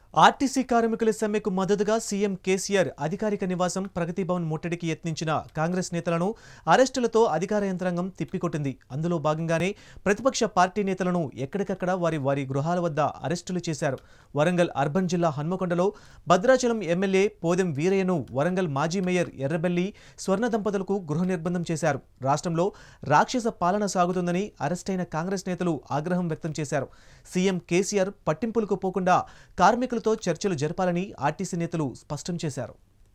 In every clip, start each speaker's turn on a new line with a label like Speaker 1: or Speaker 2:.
Speaker 1: RTC కార్మికుల సమ్మెకు మద్దతుగా సీఎం కేసీఆర్ అధికారిక నివాసం ప్రగతి భవన్ ముట్టడికి యత్నించిన కాంగ్రెస్ నేతలను అరెస్టులతో అధికార యంత్రాంగం తిప్పికొట్టింది అందులో భాగంగానే ప్రతిపక్ష పార్టీ నేతలను ఎక్కడికక్కడ వారి వారి గృహాల వద్ద అరెస్టులు చేశారు వరంగల్ అర్బన్ జిల్లా హన్మకొండలో భద్రాచలం ఎమ్మెల్యే పోదెం వీరయ్యను వరంగల్ మాజీ మేయర్ ఎర్రబెల్లి స్వర్ణ దంపతులకు గృహ నిర్బంధం చేశారు రాష్ట్రంలో రాక్షస పాలన సాగుతుందని అరెస్టైన కాంగ్రెస్ నేతలు ఆగ్రహం వ్యక్తం చేశారు సీఎం కేసీఆర్ పట్టింపులకు పోకుండా కార్మికులతో చర్చలు జరపాలని ఆర్టీసీ నేతలు స్పష్టం చేశారు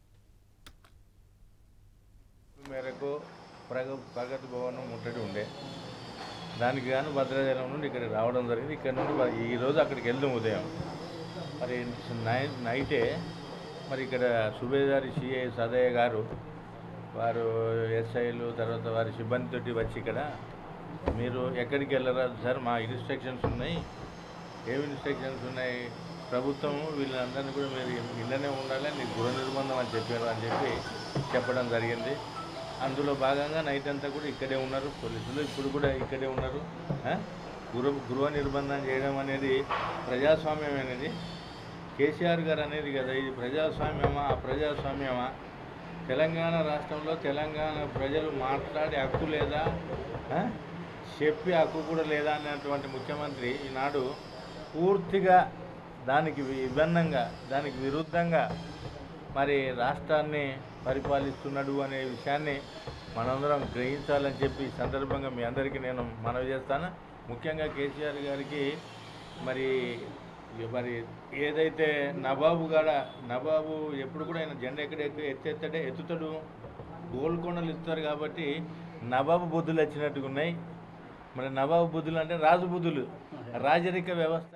Speaker 2: మేరకు ప్రగ ప్రగతి భవనం ముట్టడి ఉండే దానికి గాను భద్రాచలం నుండి ఇక్కడ రావడం జరిగింది ఇక్కడ నుండి మరి ఈ రోజు అక్కడికి వెళ్దాం ఉదయం మరి నై నైటే మరి ఇక్కడ సుబేదారి సిఐ సదయ్య గారు వారు ఎస్ఐలు తర్వాత వారి సిబ్బందితోటి వచ్చి ఇక్కడ మీరు ఎక్కడికి వెళ్ళరాదు సార్ మా ఇన్స్ట్రక్షన్స్ ఉన్నాయి ఏమి ఇన్స్ట్రక్షన్స్ ఉన్నాయి ప్రభుత్వం వీళ్ళందరినీ కూడా మీరు ఇళ్ళనే ఉండాలి నీకు గృహ నిర్బంధం అని చెప్పారు అని చెప్పి చెప్పడం జరిగింది అందులో భాగంగా నైట్ అంతా కూడా ఇక్కడే ఉన్నారు పోలీసులు ఇప్పుడు కూడా ఇక్కడే ఉన్నారు ఆ? గృహ గృహ నిర్బంధం చేయడం అనేది ప్రజాస్వామ్యం అనేది కేసీఆర్ గారు అనేది కదా ఇది ప్రజాస్వామ్యమా అప్రజాస్వామ్యమా తెలంగాణ రాష్ట్రంలో తెలంగాణ ప్రజలు మాట్లాడే హక్కు లేదా ఆ? చెప్పే హక్కు కూడా లేదా అన్నటువంటి ముఖ్యమంత్రి ఈనాడు పూర్తిగా దానికి విభిన్నంగా దానికి విరుద్ధంగా మరి రాష్ట్రాన్ని పరిపాలిస్తున్నాడు అనే విషయాన్ని మనందరం గ్రహించాలని చెప్పి ఈ సందర్భంగా మీ అందరికీ నేను మనవి చేస్తాను ముఖ్యంగా కేసీఆర్ గారికి మరి మరి ఏదైతే నవాబు గాడ నవాబు ఎప్పుడు కూడా ఆయన జెండా ఎక్కడ ఎక్కి ఎత్తేస్తాడే ఎత్తుతాడు గోల్కొండలు ఇస్తారు కాబట్టి నవాబు బుద్ధులు వచ్చినట్టుగా ఉన్నాయి మరి నవాబు బుద్ధులు అంటే రాజు బుద్ధులు రాజరిక వ్యవస్థ